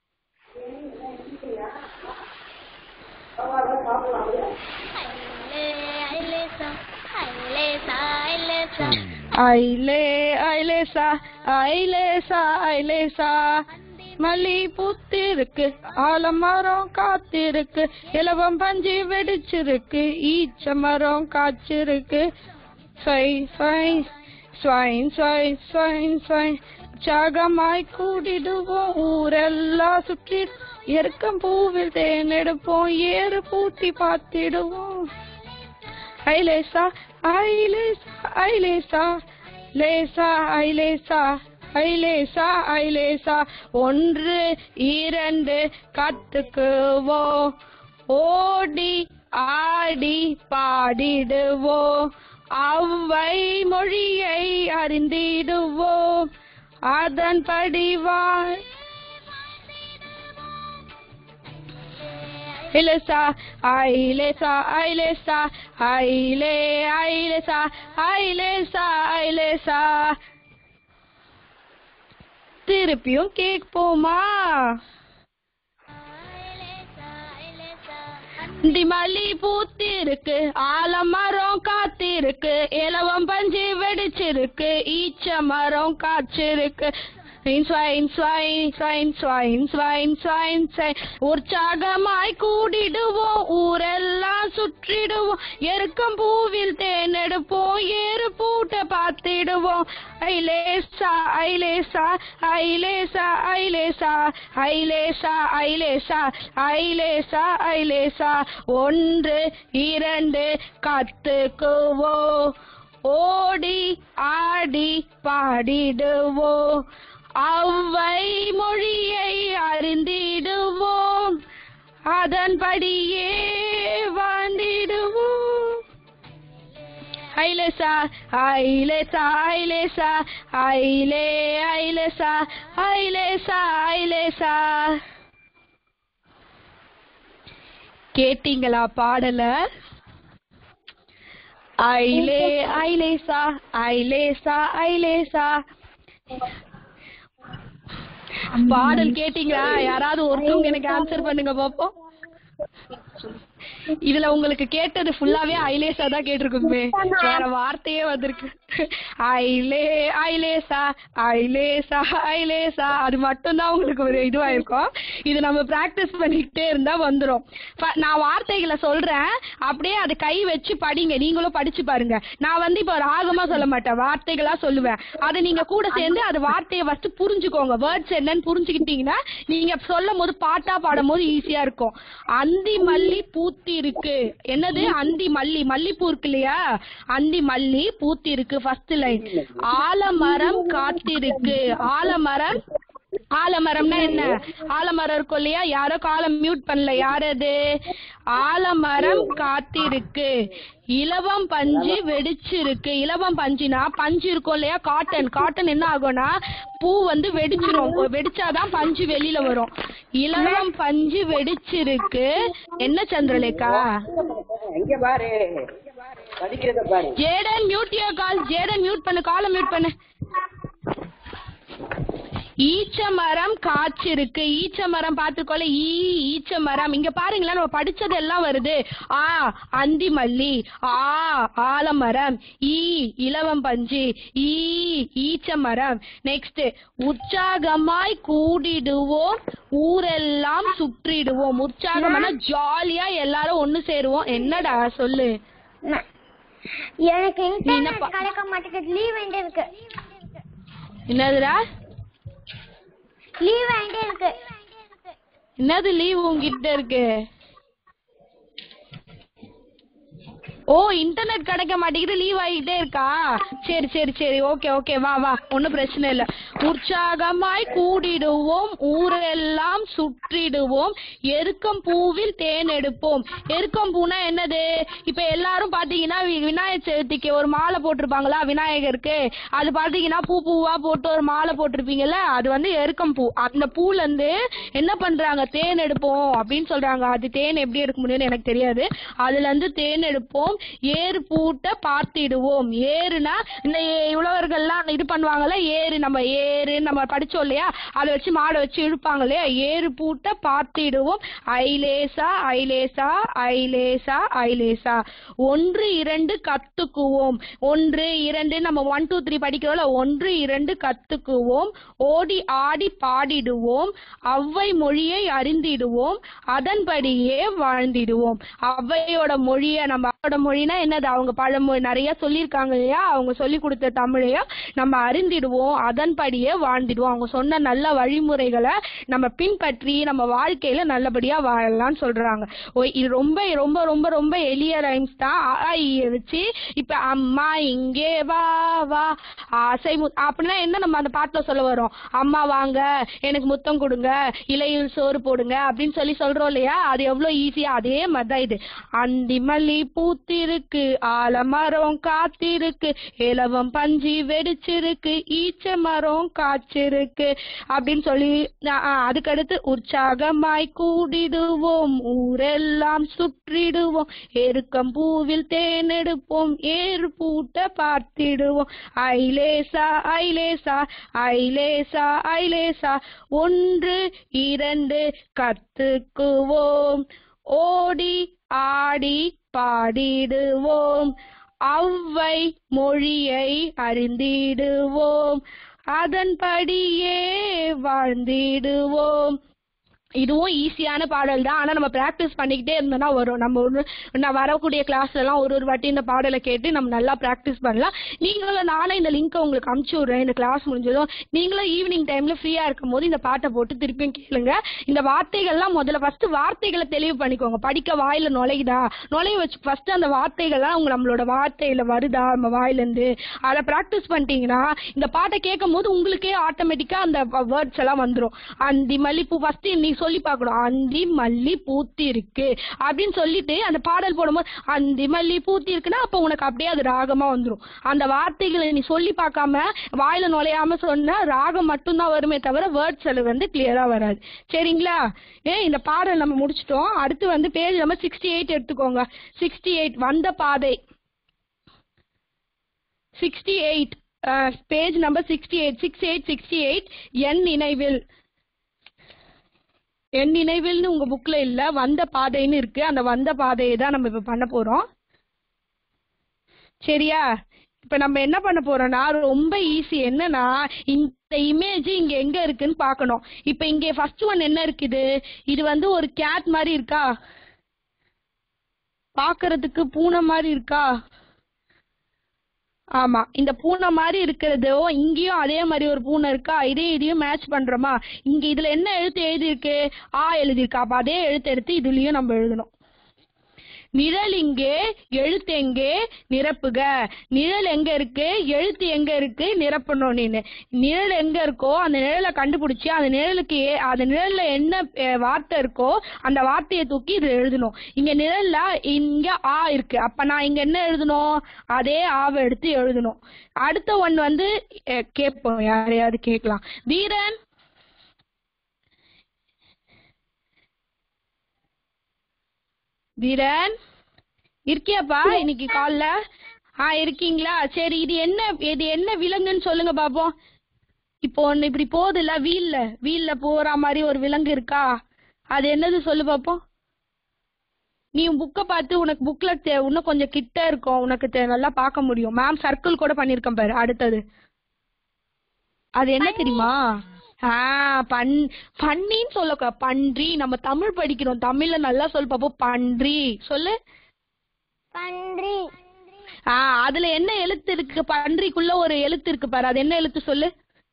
ஐலே ஐலேசா ஐலேசா ஐலேசா மல்லி பூத்திருக்கு ஆலமரம் காத்திருக்கு இலவம் பஞ்சு வெடிச்சிருக்கு ஈச்ச மரம் காய்ச்சிருக்கு ஸ்வை ஸ்வை ஸ்வைன் ஸ்வை ஸ்வைன் ஸ்வை உற்சாகமாய் கூடிடுவோம் ஊரெல்லாம் சுற்றி எருக்கம் பூவில் தேன் எடுப்போம் ஏறு பூட்டி பார்த்திடுவோம் ஐலேசா ஐலேசா ஐலேசா லேசா ஐலேசா ஐலேசா ஐலேசா ஒன்று இரண்டு கத்துக்குவோம் ஓடி ஆடி பாடிடுவோம் அவ்வை மொழியை அறிந்திடுவோம் அதன்படி வாழ் ஐலேசா ஐலேசா ஐலேசா ஐலே ஐலேசா ஐலேசா ஐலேசா திருப்பியும் கேட்போமா மல்லி பூத்திருக்கு ஆலமரம் காத்திருக்கு இலவம் பஞ்சு வெடிச்சிருக்கு ஈச்ச மரம் காய்ச்சிருக்கு ஸ்வைன் ஸ்வைன் ஸ்வைன் ஸ்வைன் ஸ்வைன் ஸ்வைன் ஸ்வைன் உற்சாகமாய் கூடிடுவோம் ஊரெல்லாம் சுற்றிடுவோம் எருக்கம் பூவில் தேனெடுப்போம் ஏறு பூட்ட பார்த்திடுவோம் ஐலேசா ஐலேசா ஐலேசா ஐலேசா ஐலேசா ஐலேசா ஐலேசா ஐலேசா ஒன்று இரண்டு கத்துக்குவோம் ஓடி ஆடி பாடிடுவோம் அவ்வை மொழியை அறிந்திடுவோம் அதன்படியே வாழ்ந்திடுவோம் ஐலேசா ஐலேசா ஐலேசா ஐலே ஐலேசா ஐலேசா ஐலேசா கேட்டீங்களா பாடல ஐலே ஐலேசா ஐலேசா ஐலேசா பாடல் கேட்டீங்களா யாராவது ஒருத்தவங்க எனக்கு ஆன்சர் பண்ணுங்க பாப்போம் இதுல உங்களுக்கு கேட்டது ஃபுல்லாவே ஐலேசா தான் கேட்டிருக்குமே வேற வார்த்தையே வந்திருக்கு ஐலே ஐலேசா ஐலேசா ஐலேசா அது மட்டும் தான் உங்களுக்கு ஒரு இதுவாயிருக்கும் இது நம்ம பிராக்டிஸ் பண்ணிக்கிட்டே இருந்தா வந்துரும் ஃப- நான் வார்த்தைகளை சொல்றேன் அப்படியே அதை கை வச்சு படிங்க நீங்களும் படிச்சு பாருங்க நான் வந்து இப்ப ராகமா சொல்ல மாட்டேன் வார்த்தைகளா சொல்லுவேன் அதை நீங்க கூட சேர்ந்து அது வார்த்தையை ஃபர்ஸ்ட் புரிஞ்சுக்கோங்க வேர்ட்ஸ் என்னன்னு புரிஞ்சுக்கிட்டீங்கன்னா நீங்க சொல்லும் போது பாட்டா பாடும் போது ஈஸியா இருக்கும் அந்தி மல்லி பூத்தி இருக்கு என்னது அந்தி மல்லி மல்லிப்பூ இருக்கு இல்லையா அந்தி மல்லி பூத்தி இருக்கு ஃபர்ஸ்ட் லைன் ஆலமரம் காத்திருக்கு ஆலமரம் ஆலமரம்னா என்ன ஆலமரம் இருக்கும் இல்லையா யாரோ காலம் மியூட் பண்ணல யார் அது ஆலமரம் காத்திருக்கு இலவம் பஞ்சு வெடிச்சிருக்கு இலவம் பஞ்சுனா பஞ்சு இருக்கும் இல்லையா காட்டன் காட்டன் என்ன ஆகும்னா பூ வந்து வெடிச்சிரும் வெடிச்சாதான் பஞ்சு வெளியில வரும் இலவம் பஞ்சு வெடிச்சிருக்கு என்ன சந்திரலேகா இங்க பாரு படிக்கிறத பாரு Jayden mute your call Jayden mute பண்ணு காலை மியூட் பண்ணு ஈச்ச மரம் காய்ச்சிருக்கு ஈச்ச மரம் பார்த்துக்கோல ஈ ஈச்ச மரம் இங்க பாருங்களேன் நம்ம படிச்சது எல்லாம் வருது ஆ அந்தி மல்லி ஆ ஆலமரம் ஈ இலவம் பஞ்சு ஈ ஈச்ச மரம் நெக்ஸ்ட் உற்சாகமாய் கூடிடுவோம் ஊரெல்லாம் சுற்றிடுவோம் உற்சாகமான ஜாலியா எல்லாரும் ஒண்ணு சேருவோம் என்னடா சொல்லு எனக்கு நீ என்ன இன்டர்நெட் பா- கிடைக்க மாட்டேங்குது லீவ் வேண்டி இருக்கு என்னதுடா லீவ் வேண்டி இருக்கு என்னது லீவ் உங்ககிட்ட இருக்கு ஓ இன்டர்நெட் கிடைக்க மாட்டேங்குது லீவ் ஆகிட்டே இருக்கா சரி சரி சரி ஓகே ஓகே வா வா ஒன்றும் பிரச்சனை இல்லை உற்சாகமாய் கூடிடுவோம் ஊரெல்லாம் சுற்றிடுவோம் எருக்கம் பூவில் தேன் எடுப்போம் எருக்கம் பூனா என்னது இப்ப எல்லாரும் பாத்தீங்கன்னா வி- விநாயகர் சதுர்த்திக்கு ஒரு மாலை போட்டிருப்பாங்களா விநாயகருக்கு அது பாத்தீங்கன்னா பூ பூவா போட்டு ஒரு மாலை போட்டிருப்பீங்கல்ல அது வந்து எருக்கம் பூ அந்த பூல இருந்து என்ன பண்றாங்க தேன் எடுப்போம் அப்படின்னு சொல்றாங்க அது தேன் எப்படி எடுக்க முடியும்னு எனக்கு தெரியாது அதுல இருந்து தேன் எடுப்போம் ஏறு பூட்ட பார்த்திடுவோம் ஏறுனா இந்த ஏ- உழவர்கள்லாம் இது பண்ணுவாங்கல்ல ஏறு நம்ம ஏறு நம்ம படிச்சோம் இல்லையா அதை வச்சு மாடை வச்சு இழுப்பாங்க இல்லையா ஏறு பூட்ட பார்த்திடுவோம் ஐலேசா ஐலேசா ஐலேசா ஐலேசா ஒன்று இரண்டு கத்துக்குவோம் ஒன்று இரண்டு நம்ம ஒன் டூ த்ரீ படிக்கிறோம்ல ஒன்று இரண்டு கத்துக்குவோம் ஓடி ஆடி பாடிடுவோம் அவ்வை மொழியை அறிந்திடுவோம் அதன்படியே வாழ்ந்திடுவோம் அவ்வையோட மொழியை நம்ம அவரோட பழமொழினா என்னது அவங்க பழமொழி நிறைய சொல்லியிருக்காங்க இல்லையா அவங்க சொல்லி கொடுத்த தமிழைய நம்ம அறிந்திடுவோம் அதன்படியே வாழ்ந்திடுவோம் அவங்க சொன்ன நல்ல வழிமுறைகளை நம்ம பின்பற்றி நம்ம வாழ்க்கையில நல்லபடியா வாழலாம்னு சொல்றாங்க ஓ இது ரொம்ப ரொம்ப ரொம்ப ரொம்ப எளிய ரைம்ஸ் தான் அ, ஆ, இ, வச்சு இப்ப அம்மா இங்கே வா வா ஆசை மு அப்படின்னா என்ன நம்ம அந்த பாட்டுல சொல்ல வரோம் அம்மா வாங்க எனக்கு முத்தம் கொடுங்க இலையில் சோறு போடுங்க அப்படின்னு சொல்லி சொல்றோம் இல்லையா அது எவ்வளவு ஈஸியா அதே மாதிரிதான் இது அந்தி மல்லி பூத்திருக்கு ஆலமரம் காத்திருக்கு இலவம் பஞ்சி வெடிச்சிருக்கு ஈச்ச மரம் காய்ச்சிருக்கு அப்படின்னு சொல்லி அ- அ, அதுக்கடுத்து உற்சாகமாய் கூடிடுவோம் ஊரெல்லாம் சுற்றிடுவோம் எருக்கம் பூவில் தேனெடுப்போம் ஏறு பூட்ட பார்த்திடுவோம் ஐலேசா ஐலேசா ஐலேசா ஐலேசா ஒன்று இரண்டு கத்துக்குவோம் ஓடி ஆடி பாடிடுவோம் அவ்வை மொழியை அறிந்திடுவோம் அதன்படியே வாழ்ந்திடுவோம் இதுவும் ஈஸியான பாடல் தான் ஆனா நம்ம பிராக்டிஸ் பண்ணிக்கிட்டே இருந்தோம்னா வரும் நம்ம ஒரு நான் வரக்கூடிய கிளாஸ்ல எல்லாம் ஒரு ஒரு வாட்டி இந்த பாடலை கேட்டு நம்ம நல்லா பிராக்டிஸ் பண்ணலாம் நீங்களும் நானே இந்த லிங்கை உங்களுக்கு அமுச்சு விடுறேன் இந்த கிளாஸ் முடிஞ்சதும் நீங்களும் ஈவினிங் டைம்ல ஃப்ரீயா இருக்கும் போது இந்த பாட்டை போட்டு திருப்பியும் கேளுங்க இந்த வார்த்தைகள்லாம் முதல்ல ஃபர்ஸ்ட் வார்த்தைகளை தெளிவு பண்ணிக்கோங்க படிக்க வாயில நுழையுதா நுழைய வச்சு ஃபர்ஸ்ட் அந்த வார்த்தைகள்லாம் உங்க நம்மளோட வார்த்தையில வருதா நம்ம வாயில இருந்து அதை பிராக்டிஸ் பண்ணிட்டீங்கன்னா இந்த பாட்டை கேட்கும் போது உங்களுக்கே ஆட்டோமேட்டிக்கா அந்த வேர்ட்ஸ் எல்லாம் வந்துரும் அந்தி மல்லிப்பூ ஃபர்ஸ்ட் நீ சொல்லி பார்க்கணும் அந்தி மல்லி பூத்தி இருக்கு அப்படின்னு சொல்லிட்டு அந்த பாடல் போடும்போது அந்தி மல்லி பூத்தி இருக்குன்னா அப்ப உனக்கு அப்படியே அது ராகமா வந்துரும் அந்த வார்த்தைகளை நீ சொல்லி பார்க்காம வாயில நுழையாம சொன்ன ராகம் மட்டும்தான் வருமே தவிர வேர்ட்ஸ் அது வந்து கிளியரா வராது சரிங்களா ஏ இந்த பாடல் நம்ம முடிச்சிட்டோம் அடுத்து வந்து பேஜ் நம்பர் சிக்ஸ்டி எயிட் எடுத்துக்கோங்க சிக்ஸ்டி எயிட் வந்த பாதை sixty eight page number sixty eight six eight sixty eight என் நினைவில் என் நினைவில்னு உங்க புக்ல இல்ல வந்த பாதைன்னு இருக்கு அந்த வந்த பாதையை தான் நம்ம இப்ப பண்ண போறோம் சரியா இப்ப நம்ம என்ன பண்ண போறோம்னா ரொம்ப ஈஸி என்னன்னா இந்த இமேஜ் இங்க எங்க இருக்குன்னு பார்க்கணும் இப்ப இங்க ஃபர்ஸ்ட் ஒன் என்ன இருக்குது இது வந்து ஒரு கேட் மாதிரி இருக்கா பார்க்கிறதுக்கு பூனை மாதிரி இருக்கா ஆமா இந்த பூனை மாதிரி இருக்கிறதோ இங்கேயும் அதே மாதிரி ஒரு பூனை இருக்கா இதே இதையும் மேட்ச் பண்றோமா இங்க இதுல என்ன எழுத்து எழுதியிருக்கு ஆ எழுதியிருக்கு அப்ப அதே எழுத்து எடுத்து இதுலயும் நம்ம எழுதணும் நிழல் இங்கே எழுத்து எங்கே நிரப்புக நிழல் எங்க இருக்கு எழுத்து எங்க இருக்கு நிரப்பணும் நீனு நிழல் எங்க இருக்கோ அந்த நிழலை கண்டுபிடிச்சு அந்த நிழலுக்கு ஏ- அந்த நிழல்ல என்ன அஹ், வார்த்தை இருக்கோ அந்த வார்த்தையை தூக்கி இது எழுதணும் இங்க நிழல்ல இங்க ஆ இருக்கு அப்ப நான் இங்க என்ன எழுதணும் அதே ஆவை எடுத்து எழுதணும் அடுத்த ஒன் வந்து அஹ், கேட்போம் யாரையாவது கேட்கலாம் வீரன் வீரன் இருக்கியாப்பா இன்னைக்கு கால்ல ஆ இருக்கீங்களா சரி இது என்ன இது என்ன விலங்குன்னு சொல்லுங்க பாப்போம் இப்போ ஒண்ணு இப்படி போகுதுல்ல வீல்ல வீல்ல போற மாதிரி ஒரு விலங்கு இருக்கா அது என்னது சொல்லு பாப்போம் நீ புக்கை பார்த்து உனக்கு புக்ல இன்னும் கொஞ்சம் கிட்ட இருக்கும் உனக்கு தெ- நல்லா பார்க்க முடியும் மேம் சர்க்கிள் கூட பண்ணிருக்கேன் பாரு அடுத்தது அது என்ன தெரியுமா ஆ பன் பன்னின்னு சொல்லக்க பன்றி நம்ம தமிழ் படிக்கிறோம் தமிழ்ல நல்லா சொல்லு பாப்போம் பன்றி சொல்லு பன்றி ஆ அதுல என்ன எழுத்து இருக்கு பன்றிக்குள்ள ஒரு எழுத்து இருக்கு பாரு அது என்ன எழுத்து சொல்லு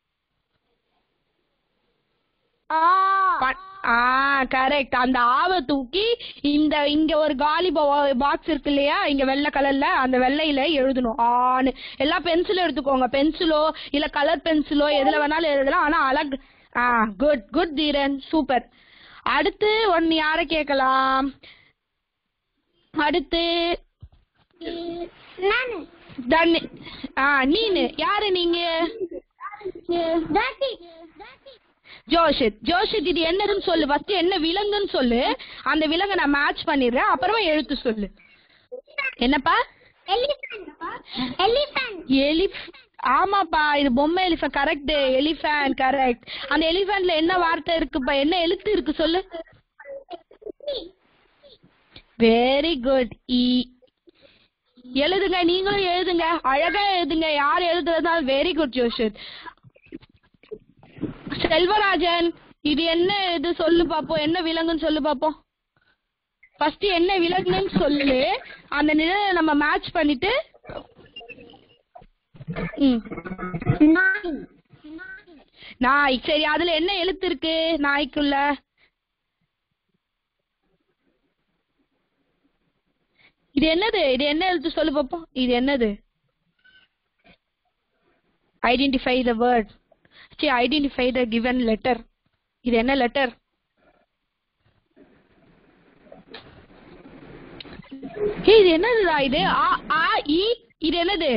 ஆ ப- ஆ கரெக்ட் அந்த ஆவை தூக்கி இந்த இங்க ஒரு காலி பாக்ஸ் இருக்கு இல்லையா இங்க வெள்ளை கலர்ல அந்த வெள்ளையில எழுதணும் ஆன்னு எல்லாம் பென்சில் எடுத்துக்கோங்க பென்சிலோ இல்ல கலர் பென்சிலோ எதுல வேணாலும் எழுதலாம் ஆனா அழகு ஆ குட் குட் தீரன் சூப்பர் அடுத்து ஒன்னு யார கேட்கலாம் அடுத்து நானு தனி ஆ நீனு யாரு நீங்க தாத்தி ஜோஷித் ஜோஷித் இது என்னதுன்னு சொல்லு ஃபர்ஸ்ட் என்ன விலங்குன்னு சொல்லு அந்த விலங்கை நான் மேட்ச் பண்ணிடுறேன் அப்புறமா எழுத்து சொல்லு என்னப்பா எலிஃபண்ட் எலிஃபண்ட் எலிஃப் ஆமாப்பா இது பொம்மை எலிஃபண்ட் கரெக்ட் எலிஃபண்ட் கரெக்ட் அந்த எலிஃபண்ட்ல என்ன வார்த்தை இருக்குப்பா என்ன எழுத்து இருக்கு சொல்லு வெரி குட் இ எழுதுங்க நீங்களும் எழுதுங்க அழகா எழுதுங்க யார் எழுதுறதுனாலும் வெரி குட் ஜோஷித் செல்வராஜன் இது என்ன இது சொல்லு பாப்போம் என்ன விலங்குன்னு சொல்லு பாப்போம் ஃபர்ஸ்ட் என்ன விலங்குன்னு சொல்லு அந்த நிழலை நம்ம மேட்ச் பண்ணிட்டு ம் நாய் நாய் சரி அதுல என்ன எழுத்து இருக்கு நாய்க்குள்ள இது என்னது இது என்ன எழுத்து சொல்லு பாப்போம் இது என்னது ஐடென்டிஃபை த வேர்ட் சரி ஐடென்டிஃபை த கிவன் லெட்டர் இது என்ன லெட்டர் ஏய் இது என்னதுடா இது ஆ ஆ இ இது என்னது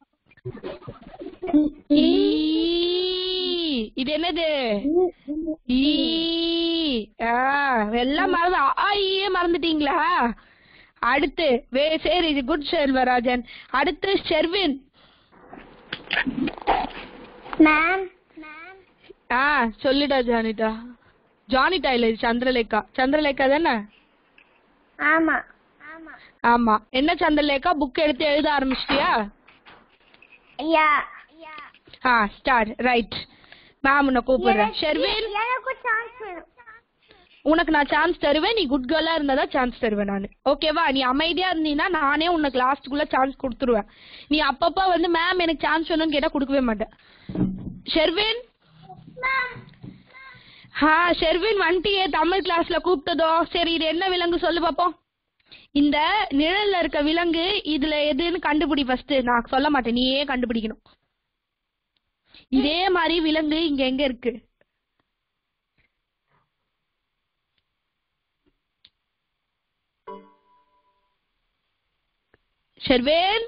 ஈ இது என்னது ஈ ஆ எல்லாம் மறந்து அ, ஆ ஈயே மறந்துட்டீங்களா அடுத்து வே சரி இது குட் செல்வராஜன் அடுத்து ஷெர்வின் மேம் ஆ சொல்லுடா ஜானிதா ஜானிதா இல்ல இது சந்திரலேகா சந்திரலேகா தானே ஆமா ஆமா ஆமா என்ன சந்திரலேகா புக் எடுத்து எழுத ஆரம்பிச்சிட்டியா யா ஆ ஸ்டார்ட் ரைட் மேம் உன்னை கூப்பிடுறேன் ஷெர்வின் எனக்கு சான்ஸ் வேணும் உனக்கு நான் சான்ஸ் தருவேன் நீ குட் கேர்லா இருந்தா தான் சான்ஸ் தருவேன் நான் ஓகேவா நீ அமைதியா இருந்தீன்னா நானே உனக்கு லாஸ்ட்டுக்குள்ள சான்ஸ் கொடுத்துருவேன் நீ அப்பப்ப வந்து மேம் எனக்கு சான்ஸ் வேணும்னு கேட்டா கொடுக்கவே மாட்டேன் ஷெர்வின் ஆ ஷெர்வின் வந்துட்டியே தமிழ் கிளாஸ்ல கூப்பிட்டதோ சரி இது என்ன விலங்கு சொல்லு பாப்போம் இந்த நிழல்ல இருக்க விலங்கு இதுல எதுன்னு கண்டுபிடி ஃபர்ஸ்ட் நான் சொல்ல மாட்டேன் நீயே கண்டுபிடிக்கணும் இதே மாதிரி விலங்கு இங்க எங்க இருக்கு ஷெர்வேன்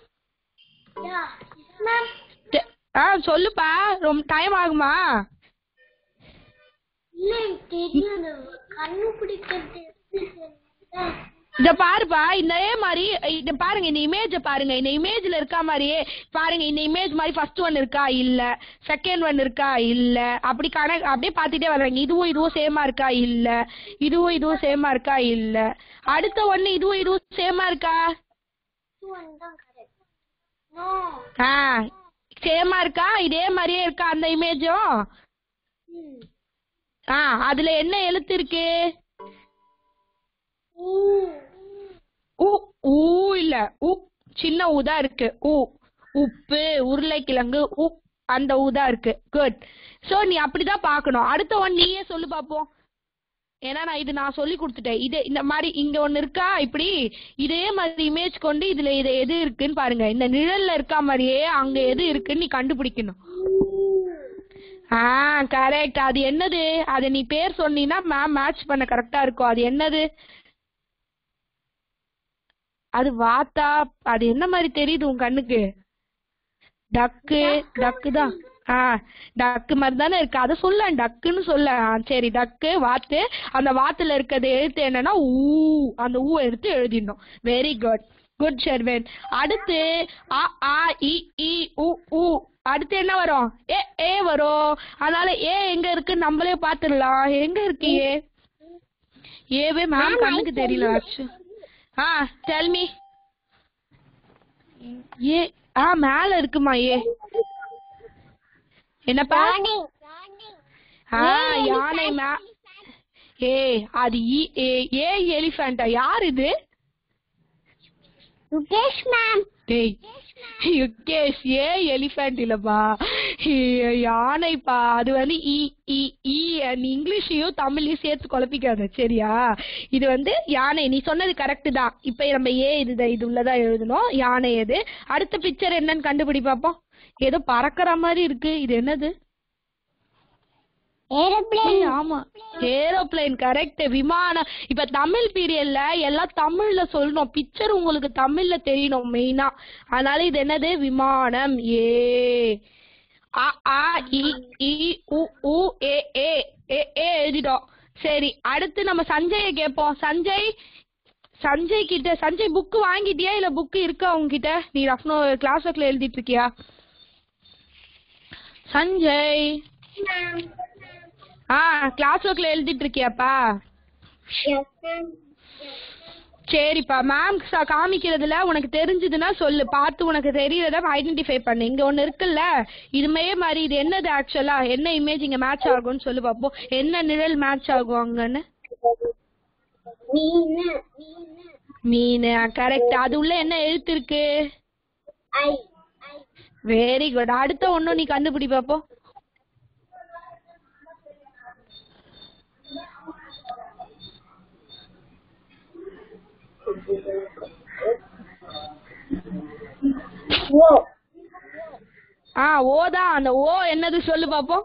மேம் டெ- ஆ சொல்லுப்பா ரொம்ப டைம் ஆகுமா இல்ல எனக்கு தெரியாது கண்டுபிடிக்கிறது இத பாருப்பா இதே மாதிரி இத பாருங்க இந்த இமேஜ பாருங்க இந்த இமேஜ்ல இருக்கா மாதிரியே பாருங்க இந்த இமேஜ் மாதிரி ஃபர்ஸ்ட் ஒன் இருக்கா இல்ல செகண்ட் ஒன் இருக்கா இல்ல அப்படி கணக்கு அப்படியே பாத்துட்டே வர்றாங்க இதுவும் இதுவும் சேமா இருக்கா இல்ல இதுவும் இதுவும் சேமா இருக்கா இல்ல அடுத்த ஒண்ணு இதுவும் இதுவும் சேமா இருக்கா தான் கரெக்ட் நோ ஆ சேமா இருக்கா இதே மாதிரியே இருக்கா அந்த இமேஜும் ஆ அதுல என்ன எழுத்து இருக்கு உ ஊ இல்ல உ சின்ன ஊ தான் இருக்கு உ உப்பு உருளைக்கிழங்கு உ அந்த ஊ தான் இருக்கு குட் சோ நீ அப்படிதான் பார்க்கணும் அடுத்த ஒன் நீயே சொல்லு பாப்போம் ஏன்னா நான் இது நான் சொல்லி கொடுத்துட்டேன் இது இந்த மாதிரி இங்க ஒண்ணு இருக்கா இப்படி இதே மாதிரி இமேஜ் கொண்டு இதுல இது எது இருக்குன்னு பாருங்க இந்த நிழல்ல இருக்கா மாதிரியே அங்க எது இருக்குன்னு நீ கண்டுபிடிக்கணும் ஆ கரெக்ட் அது என்னது அது நீ பேர் சொன்னீன்னா மேம் மேட்ச் பண்ண கரெக்டா இருக்கும் அது என்னது அது வாத்தா அது என்ன மாதிரி தெரியுது உன் கண்ணுக்கு டக்கு டக்கு தான் ஆ டக்கு மாதிரி தானே இருக்கு அதை சொல்ல டக்குன்னு சொல்ல ஆ, சரி டக்கு வாத்து அந்த வாத்துல இருக்கிறது எழுத்து என்னன்னா ஊ அந்த ஊ எடுத்து எழுதிடணும் வெரி குட் குட் ஷெர்வேன் அடுத்து அ ஆ இ இ உ உ அடுத்து என்ன வரும் ஏ ஏ வரும் அதனால ஏ எங்க இருக்கு நம்மளே பாத்துடலாம் எங்க இருக்கு ஏ ஏவே மேம் கண்ணுக்கு தெரியல actually. ஆ டெல் மீ ஏ ஆ மேல இருக்குமா ஏ என்னப்பா ஆ யானை மே ஏ அது ஈ ஏ ஏ எலிஃபண்டா யார் இது யுகேஷ் மேம் டேய் யுகேஷ் ஏ எலிஃபண்ட் இல்லப்பா ஏ, யானைப்பா அது வந்து இ இ இ நீ இங்கிலீஷையும் தமிழையும் சேர்த்து குழப்பிக்காத சரியா இது வந்து யானை நீ சொன்னது கரெக்ட் தான் இப்ப நம்ம ஏ இது இது உள்ளதா எழுதணும் யானை எது அடுத்த பிக்சர் என்னன்னு கண்டுபிடி பாப்போம் ஏதோ பறக்கிற மாதிரி இருக்கு இது என்னது ஏரோப்ளேன் ஏய், ஆமா ஏரோப்ளேன் கரெக்ட் விமானம் இப்ப தமிழ் பீரியட்ல எல்லாம் தமிழ்ல சொல்லணும் பிக்சர் உங்களுக்கு தமிழ்ல தெரியணும் மெயினா அதனால இது என்னது விமானம் ஏ அ ஆ இ இ உ உ ஏ ஏ ஏ ஏ எழுதிட்டோம் சரி அடுத்து நம்ம சஞ்சய கேட்போம் சஞ்சய் சஞ்சய் கிட்ட சஞ்சய் புக் வாங்கிட்டியா இல்ல புக் இருக்கா உங்ககிட்ட நீ ரஃப்னோ கிளாஸ் ஒர்க்ல எழுதிட்டு இருக்கியா சஞ்சய் ஆ கிளாஸ் ஒர்க்ல எழுதிட்டு இருக்கியாப்பா சரிப்பா மேம் காமிக்கிறதுல உனக்கு தெரிஞ்சதுன்னா சொல்லு பார்த்து உனக்கு தெரியறத ஐடென்டிஃபை பண்ணு இங்க ஒண்ணு இருக்குல்ல இதுமே மாதிரி இது என்னது ஆக்சுவலா என்ன இமேஜ் இங்க மேட்ச் ஆகும்னு சொல்லு பாப்போம் என்ன நிழல் மேட்ச் ஆகும் அங்கன்னு மீனு மீன் கரெக்ட் அது உள்ள என்ன எழுத்து இருக்கு ஐ வெரி குட் அடுத்த ஒண்ணும் நீ கண்டுபிடி பாப்போம் ஓ ஆ ஓ தான் அந்த ஓ என்னது சொல்லு பாப்போம்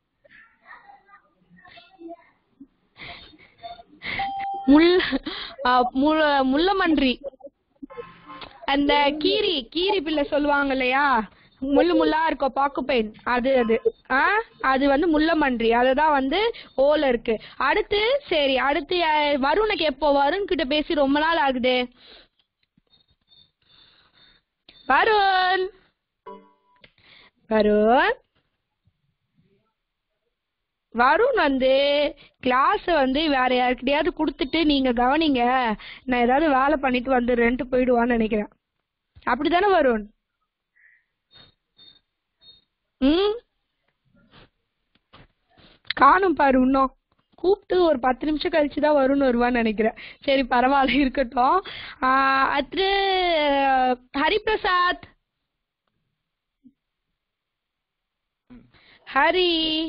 முள் ஆ, முள்ள- முள்ளமன்றி அந்த கீரி கீரி பிள்ளை சொல்லுவாங்க இல்லையா முள்ளு முள்ளா இருக்கும் பாக்குப்பைன் அது அது ஆ அது வந்து முள்ளமன்றி அதுதான் வந்து ஓல இருக்கு அடுத்து சரி அடுத்து அஹ், வருணுக்கு எப்போ வருண் கிட்ட பேசி ரொம்ப நாள் ஆகுது வருண் வருண் வருண் வந்து கிளாஸ் வந்து வேற யாருக்கிட்டயாவது கொடுத்துட்டு நீங்க கவனிங்க நான் ஏதாவது வேலை பண்ணிட்டு வந்துடுறேன்ட்டு போயிடுவான்னு நினைக்கிறேன் அப்படிதானே வருண் ம் காணும் பாரு இன்னும் கூப்பிட்டு ஒரு பத்து நிமிஷம் கழிச்சு தான் வரும்னு வருவான்னு நினைக்கிறேன் சரி பரவாயில்ல இருக்கட்டும் ஆஹ் அடுத்து ஹரிபிரசாத் ஹரி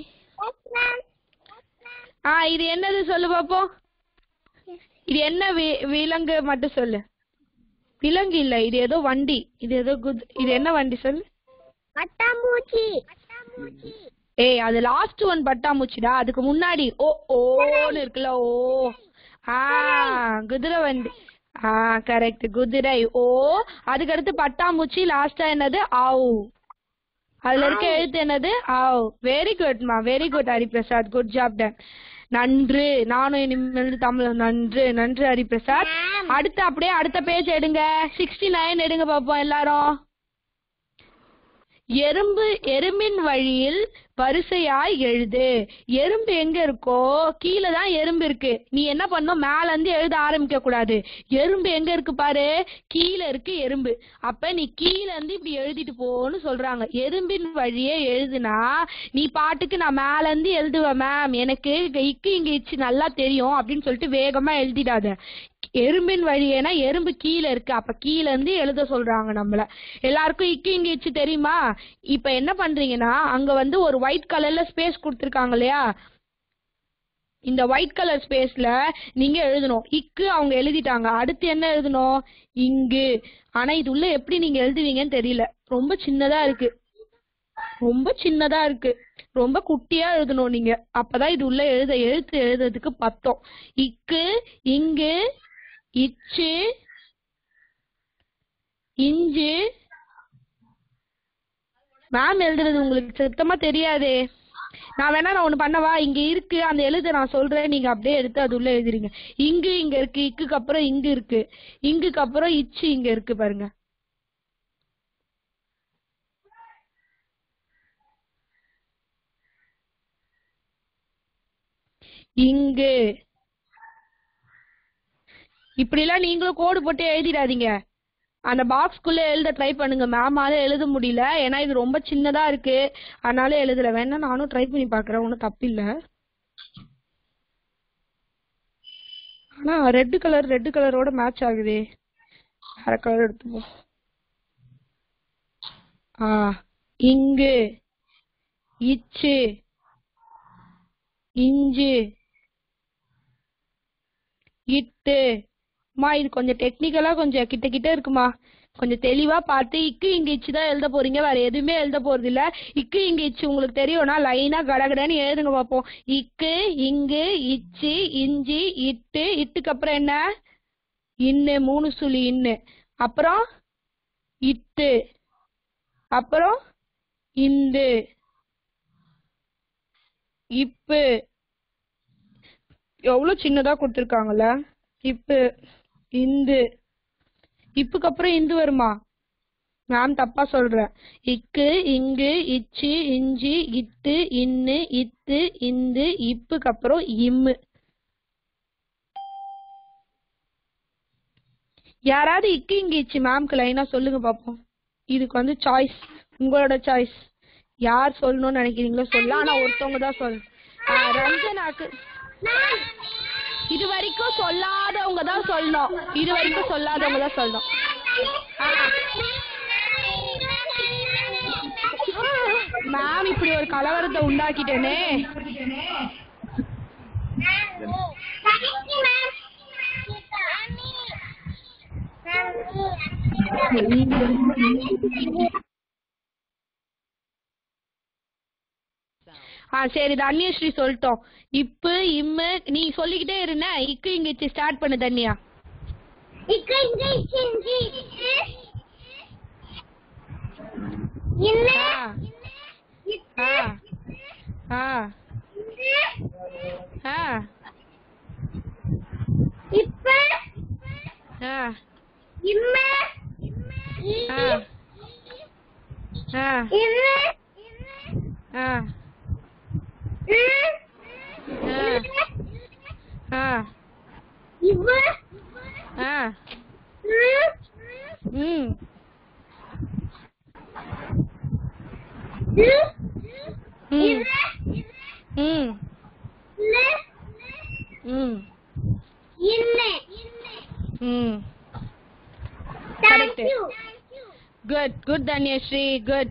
ஆ இது என்னது சொல்லு பாப்போம் இது என்ன வி- விலங்கு மட்டும் சொல்லு விலங்கு இல்ல இது ஏதோ வண்டி இது ஏதோ குத் இது என்ன வண்டி சொல்லு பட்டாம்பூச்சி ஏய் அது லாஸ்ட் ஒன் பட்டாம்பூச்சிடா அதுக்கு முன்னாடி ஓ ஓன்னு இருக்குல்ல ஓ ஆ குதிரை வண்டி ஆ கரெக்ட் குதிரை ஓ அதுக்கு அடுத்து பட்டாம்பூச்சி லாஸ்டா என்னது ஆவ் அதுல இருக்க எழுத்து என்னது ஆவ் வெரி குட்மா very good Hariprasad good job done நன்று நானும் இனிமேல் தமிழ் நன்று நன்று ஹரிபிரசாத் அடுத்து அப்படியே அடுத்த பேஜ் எடுங்க சிக்ஸ்டி நைன் எடுங்க பாப்போம் எல்லாரும் எறும்பு எறும்பின் வழியில் வரிசையாய் எழுது எறும்பு எங்க இருக்கோ கீழே தான் எறும்பு இருக்கு நீ என்ன பண்ணும் மேல இருந்து எழுத ஆரம்பிக்க கூடாது எறும்பு எங்க இருக்கு பாரு கீழே இருக்கு எறும்பு அப்ப நீ கீழே இருந்து இப்படி எழுதிட்டு போன்னு சொல்றாங்க எறும்பின் வழியே எழுதுனா நீ பாட்டுக்கு நான் மேல இருந்து எழுதுவேன் மேம் எனக்கு இக்கு இங்க இச்சு நல்லா தெரியும் அப்படின்னு சொல்லிட்டு வேகமா எழுதிடாத எறும்பின் வழியேனா எறும்பு கீழே இருக்கு அப்ப கீழ இருந்து எழுத சொல்றாங்க நம்மள எல்லாருக்கும் இக்கு இங்க இச்சு தெரியுமா இப்ப என்ன பண்றீங்கன்னா அங்க வந்து ஒரு ஒயிட் கலர்ல ஸ்பேஸ் கொடுத்துருக்காங்க இல்லையா இந்த ஒயிட் கலர் ஸ்பேஸ்ல நீங்க எழுதணும் இக்கு அவங்க எழுதிட்டாங்க அடுத்து என்ன எழுதணும் இங்கு ஆனா இது உள்ள எப்படி நீங்க எழுதுவீங்கன்னு தெரியல ரொம்ப சின்னதா இருக்கு ரொம்ப சின்னதா இருக்கு ரொம்ப குட்டியா எழுதணும் நீங்க அப்பதான் இது உள்ள எழுத எழுத்து எழுதுறதுக்கு பத்தம் இக்கு இங்கு இச்சு இஞ்சு மேம் எழுதுறது உங்களுக்கு சுத்தமா தெரியாதே நான் வேணா நான் ஒண்ணு பண்ணவா இங்க இருக்கு அந்த எழுத நான் சொல்றேன் நீங்க அப்படியே எடுத்து அது உள்ள எழுதுறீங்க இங்கு இங்க இருக்கு இக்குக்கு அப்புறம் இங்கு இருக்கு இங்குக்கு அப்புறம் இச்சு இங்க இருக்கு பாருங்க இங்கு இப்படிலாம் நீங்களும் கோடு போட்டு எழுதிடாதீங்க அந்த பாக்ஸ்க்குள்ள எழுத ட்ரை பண்ணுங்க மேமால எழுத முடியல ஏன்னா இது ரொம்ப சின்னதா இருக்கு அதனால எழுதல வேணா நானும் ட்ரை பண்ணி பாக்குறேன் ஒன்றும் தப்பில்ல ஆனா ரெட் கலர் ரெட் கலரோட மேட்ச் ஆகுதே வேற கலர் எடுத்துப்போம் ஆ இங்கு இச்சு இஞ்சு இட்டு அம்மா இது கொஞ்சம் டெக்னிக்கலா கொஞ்சம் கிட்ட கிட்ட இருக்குமா கொஞ்சம் தெளிவா பார்த்து இக்கு இங்க இச்சு தான் எழுத போறீங்க வேற எதுவுமே எழுத போறது இல்ல இக்கு இங்க இச்சு உங்களுக்கு தெரியும்னா லைனா கடகடன்னு எழுதுங்க பாப்போம் இக்கு இங்கு இச்சு இஞ்சி இட்டு இட்டுக்கு அப்புறம் என்ன இன்னு மூணு சுழி இன்னு அப்புறம் இட்டு அப்புறம் இந்து இப்பு எவ்வளவு சின்னதா கொடுத்துருக்காங்கல்ல இப்பு இந்து இப்புக்கு அப்புறம் இந்து வருமா நான் தப்பா சொல்றேன் இக்கு இங்கு இச்சு இஞ்சி இட்டு இன்னு இத்து இந்து இப்புக்கு அப்புறம் இம்மு யாராவது இக்கு இங்கு இச்சு மேம்க்கு லைனா சொல்லுங்க பாப்போம் இதுக்கு வந்து சாய்ஸ் உங்களோட சாய்ஸ் யார் சொல்லணும்னு நினைக்கிறீங்களோ சொல்லலாம் ஆனா ஒருத்தவங்க தான் சொல்லணும் ஆ, ரஞ்சனாக்கு இது வரைக்கும் சொல்லாதவங்க தான் சொல்லணும் இது வரைக்கும் சொல்லாதவங்க தான் சொல்லணும் ஆ. மேம் இப்படி ஒரு கலவரத்தை உண்டாக்கிட்டேனே ஆ சரி தன்யஸ்ரீ சொல்லிட்டோம் இப்பு இம்மு நீ சொல்லிக்கிட்டே இருன இக்கு இங்கிச்சு ஸ்டார்ட் பண்ணு தன்யா இக்கு இங்கு இச்சு இஞ்சி இல்ல ஆ ஆ ஆ ஆ இப்ப ஆ இம்ம ஆ ஆ இல்ல ஆ ஆ இவ ஆ ம் ம் ம் ம் ம் Thank Correct. you. Good good Dhanyashree good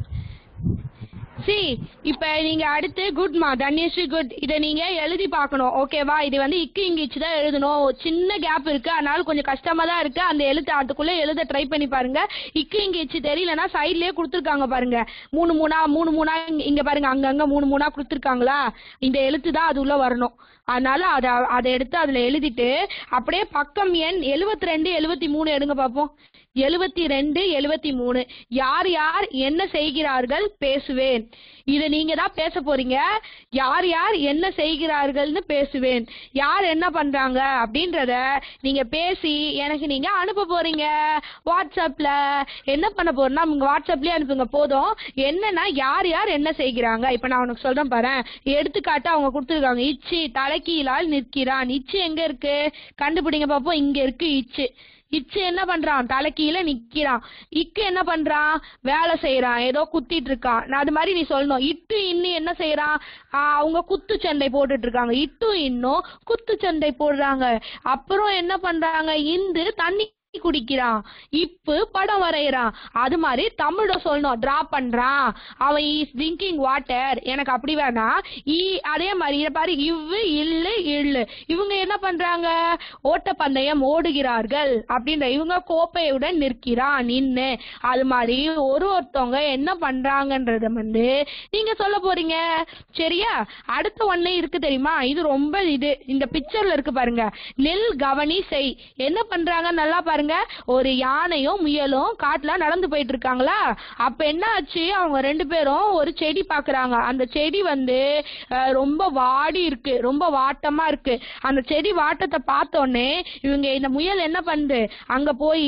சி இப்ப நீங்க அடுத்து குட்மா தன்யஸ்ரீ குட் இத நீங்க எழுதி பார்க்கணும் ஓகேவா இது வந்து இக்கு இங்கிச்சு தான் எழுதணும் ஒரு சின்ன கேப் இருக்கு அதனால கொஞ்சம் கஷ்டமா தான் இருக்கு அந்த எழுத்து அதுக்குள்ள எழுத ட்ரை பண்ணி பாருங்க இக்கு இங்கிச்சு தெரியலனா சைட்லயே கொடுத்துருக்காங்க பாருங்க மூணு மூணா மூணு மூணா இங்க- இங்க பாருங்க அங்கங்க மூணு மூணா கொடுத்துருக்காங்களா இந்த எழுத்து தான் அது உள்ள வரணும் அதனால அதை அதை எடுத்து அதுல எழுதிட்டு அப்படியே பக்கம் எண் எழுவத்தி ரெண்டு எழுவத்தி மூணு எடுங்க பார்ப்போம் எழுவத்தி ரெண்டு எழுவத்தி மூணு யார் யார் என்ன செய்கிறார்கள் பேசுவேன் இதை நீங்க தான் பேச போறீங்க யார் யார் என்ன செய்கிறார்கள்னு பேசுவேன் யார் என்ன பண்றாங்க அப்படின்றத நீங்க பேசி எனக்கு நீங்க அனுப்ப போறீங்க வாட்ஸ்அப்ல என்ன பண்ண போறேன்னா உங்க வாட்ஸ்அப்லயே அனுப்புங்க போதும் என்னன்னா யார் யார் என்ன செய்கிறாங்க இப்ப நான் உனக்கு சொல்றேன் பாரு எடுத்துக்காட்டு அவங்க கொடுத்துருக்காங்க இச்சு தலைக்கீழால் நிற்கிறான் இச்சு எங்க இருக்கு கண்டுபிடிங்க பாப்போம் இங்க இருக்கு இச்சு இச்சு என்ன பண்றான் தலைக்கீழ நிக்கிறான் இக்கு என்ன பண்றான் வேலை செய்யறான் ஏதோ குத்திட்டு இருக்கான் நான் அது மாதிரி நீ சொல்லணும் இட்டு இன்னும் என்ன செய்யறான் ஆஹ் அவங்க குத்து சண்டை போட்டுட்டு இருக்காங்க இட்டு இன்னும் குத்து சண்டை போடுறாங்க அப்புறம் என்ன பண்றாங்க இந்து தண்ணி குடிக்கிறான் இப்பு படம் வரையறான் அது மாதிரி தமிழ சொல்லணும் டிரா பண்றான் அவன் இஸ் ட்ரிங்கிங் வாட்டர் எனக்கு அப்படி வேணாம் ஈ அதே மாதிரி இதை பாரு இவ்வு இல்லு இல்லு இவங்க என்ன பண்றாங்க ஓட்டப்பந்தயம் ஓடுகிறார்கள் அப்படின்ற இவங்க கோப்பையுடன் நிற்கிறான் நின்னு அது மாதிரி ஒரு ஒருத்தவங்க என்ன பண்றாங்கன்றத வந்து நீங்க சொல்ல போறீங்க சரியா அடுத்த ஒண்ணு இருக்கு தெரியுமா இது ரொம்ப இது இந்த பிக்சர்ல இருக்கு பாருங்க நெல் கவனி செய் என்ன பண்றாங்க நல்லா பாருங்க ஒரு யானையும் முயலும் காட்டுல நடந்து போயிட்டு இருக்காங்களா அப்ப என்ன ஆச்சு அவங்க ரெண்டு பேரும் ஒரு செடி பாக்குறாங்க அந்த செடி வந்து அஹ், ரொம்ப வாடி இருக்கு ரொம்ப வாட்டமா இருக்கு அந்த செடி வாட்டத்தை பார்த்த உடனே இவங்க இந்த முயல் என்ன பண்ணுது அங்க போய்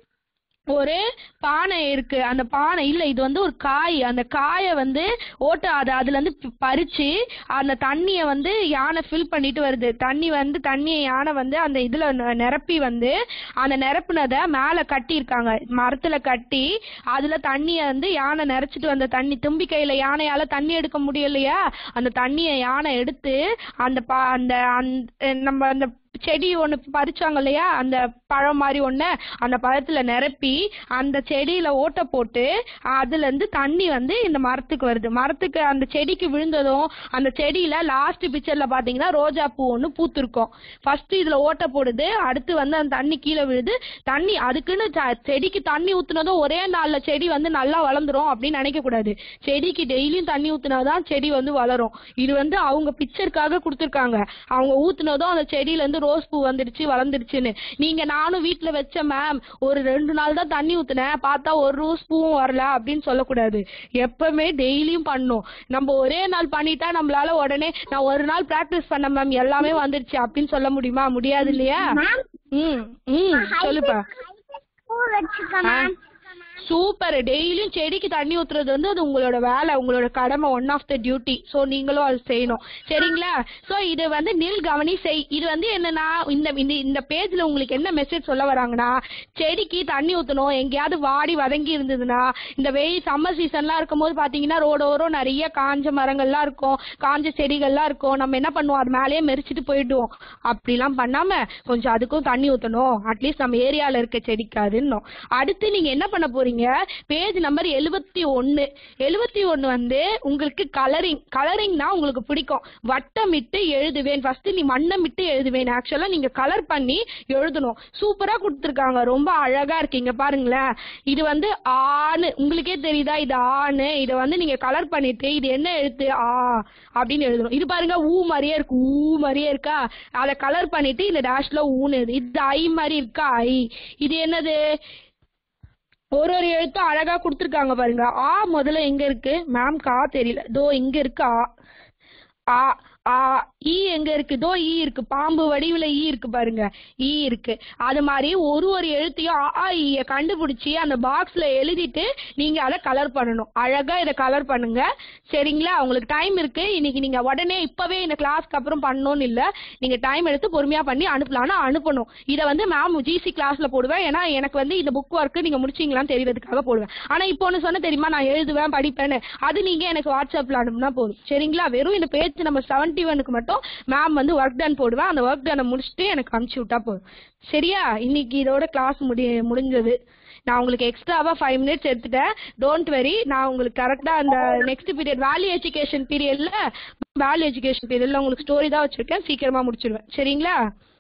ஒரு பானை இருக்கு அந்த பானை இல்ல இது வந்து ஒரு காய் அந்த காயை வந்து ஓட்ட அது அதுல இருந்து பி- பறிச்சு அந்த தண்ணிய வந்து யானை ஃபில் பண்ணிட்டு வருது தண்ணி வந்து தண்ணியை யானை வந்து அந்த இதுல ந- நிரப்பி வந்து அந்த நிரப்புனத மேல கட்டி இருக்காங்க மரத்துல கட்டி அதுல தண்ணிய வந்து யானை நிறைச்சிட்டு வந்த தண்ணி தும்பி கையில யானையால தண்ணி எடுக்க முடியலையா அந்த தண்ணிய யானை எடுத்து அந்த ப- அந்த அந்த- நம்ம அந்த செடி ஒண்ணு பறிச்சாங்க இல்லையா அந்த பழம் மாதிரி ஒண்ணு அந்த பழத்துல நிரப்பி அந்த செடியில ஓட்டை போட்டு அதுல இருந்து தண்ணி வந்து இந்த மரத்துக்கு வருது மரத்துக்கு அந்த செடிக்கு விழுந்ததும் அந்த செடியில லாஸ்ட் பிக்சர்ல பாத்தீங்கன்னா ரோஜா பூ ஒண்ணு பூத்திருக்கும் ஃபர்ஸ்ட் இதுல ஓட்டை போடுது அடுத்து வந்து அந்த தண்ணி கீழே விழுது தண்ணி அதுக்குன்னு ச- செடிக்கு தண்ணி ஊத்துனதும் ஒரே நாள்ல செடி வந்து நல்லா வளர்ந்துரும் அப்படின்னு நினைக்க கூடாது செடிக்கு டெய்லியும் தண்ணி ஊத்துனாதான் செடி வந்து வளரும் இது வந்து அவங்க பிக்சருக்காக கொடுத்துருக்காங்க அவங்க ஊத்துனதும் அந்த செடியில இருந்து ரோஸ் பூ வந்துடுச்சு வளர்ந்துடுச்சுன்னு நீங்க நானும் வீட்ல வச்ச மேம் ஒரு ரெண்டு நாள் தான் தண்ணி ஊத்துனேன் பார்த்தா ஒரு ரோஸ் பூவும் வரல அப்படின்னு சொல்லக்கூடாது எப்பவுமே டெய்லியும் பண்ணும் நம்ம ஒரே நாள் பண்ணிட்டா நம்மளால உடனே நான் ஒரு நாள் பிராக்டிஸ் பண்ண மேம் எல்லாமே வந்துடுச்சு அப்படின்னு சொல்ல முடியுமா முடியாது இல்லையா மேம் ம் ம் சொல்லுப்பா பூ வச்சுக்க ஆ. மேம் சூப்பர் டெய்லியும் செடிக்கு தண்ணி ஊத்துறது வந்து அது உங்களோட வேலை உங்களோட கடமை one of the duty so நீங்களும் அது செய்யணும் சரிங்களா ஸோ இது வந்து நில் கவனி செய் இது வந்து என்னன்னா இந்த இந்த இந்த பேஜ்ல உங்களுக்கு என்ன மெசேஜ் சொல்ல வராங்கன்னா செடிக்கு தண்ணி ஊற்றணும் எங்கேயாவது வாடி வதங்கி இருந்ததுன்னா இந்த வெயில் சம்மர் சீசன்லாம் இருக்கும்போது பார்த்தீங்கன்னா ரோடோரம் நிறைய காஞ்ச மரங்கள்லாம் இருக்கும் காஞ்ச செடிகள்லாம் இருக்கும் நம்ம என்ன பண்ணுவோம் அது மேலேயே மெரிச்சிட்டு போயிடுவோம் அப்படிலாம் பண்ணாம கொஞ்சம் அதுக்கும் தண்ணி ஊற்றணும் அட்லீஸ்ட் நம்ம ஏரியாவில் இருக்க செடிக்காதுன்னோம் அடுத்து நீங்க என்ன பண்ண போறீங்க பேஜ் நம்பர் எழுபத்தி ஒன்னு எழுபத்தி ஒன்னு வந்து உங்களுக்கு கலரிங் கலரிங்னா உங்களுக்கு பிடிக்கும் வட்டமிட்டு எழுதுவேன் ஃபர்ஸ்ட் நீ வண்ணமிட்டு எழுதுவேன் ஆக்சுவலா நீங்க கலர் பண்ணி எழுதணும் சூப்பரா கொடுத்துருக்காங்க ரொம்ப அழகா இருக்கீங்க பாருங்களேன் இது வந்து ஆணு உங்களுக்கே தெரியுதா இது ஆணு இதை வந்து நீங்க கலர் பண்ணிட்டு இது என்ன எழுத்து ஆ அப்படின்னு எழுதணும் இது பாருங்க ஊ மாதிரியே இருக்கு ஊ மாதிரியே இருக்கா அதை கலர் பண்ணிட்டு இந்த டேஷ்ல ஊன்னு எழுது. இது ஐ மாதிரி இருக்கா ஐ இது என்னது ஒரு ஒரு எழுத்தும் அழகா கொடுத்துருக்காங்க பாருங்க ஆ முதல்ல எங்க இருக்கு மேம் கா தெரியல தோ இங்க இருக்கு ஆ ஆ ஆ ஈ எங்க இருக்கு தோ ஈ இருக்கு பாம்பு வடிவுல ஈ இருக்கு பாருங்க ஈ இருக்கு அது மாதிரி ஒரு ஒரு எழுத்தையும் ஆ ஆ ஈய கண்டுபிடிச்சி அந்த பாக்ஸ்ல எழுதிட்டு நீங்க அதை கலர் பண்ணணும் அழகா இதை கலர் பண்ணுங்க சரிங்களா உங்களுக்கு டைம் இருக்கு இன்னைக்கு நீங்க உடனே இப்பவே இந்த கிளாஸ்க்கு அப்புறம் பண்ணணும்னு இல்ல நீங்க டைம் எடுத்து பொறுமையா பண்ணி அனுப்பலாம்னு அனுப்பணும் இதை வந்து மேம் ஜிசி கிளாஸ்ல போடுவேன் ஏன்னா எனக்கு வந்து இந்த புக் ஒர்க் நீங்க முடிச்சீங்களான்னு தெரியறதுக்காக போடுவேன் ஆனா இப்போ ஒன்று சொன்ன தெரியுமா நான் எழுதுவேன் படிப்பேன்னு அது நீங்க எனக்கு வாட்ஸ்அப்ல அனுப்புனா போதும் சரிங்களா வெறும் இந்த பேஜ் நம்பர் செவன்டி ஒனுக்கு மட்டும் மேம் வந்து ஒர்க் டன் போடுவேன் அந்த ஒர்க் டனை முடிச்சுட்டு எனக்கு அனுப்பிச்சு விட்டா போதும் சரியா இன்னைக்கு இதோட கிளாஸ் முடி முடிஞ்சது நான் உங்களுக்கு எக்ஸ்ட்ராவா ஃபைவ் மினிட்ஸ் எடுத்துட்டேன் டோன்ட் வெரி நான் உங்களுக்கு கரெக்டா அந்த நெக்ஸ்ட் பீரியட் வேல்யூ எஜுகேஷன் பீரியட்ல வேல்யூ எஜுகேஷன் பீரியட்ல உங்களுக்கு ஸ்டோரி தான் வச்சிருக்கேன் சீக்கிரமா முடிச்சிடுவேன் சரிங்களா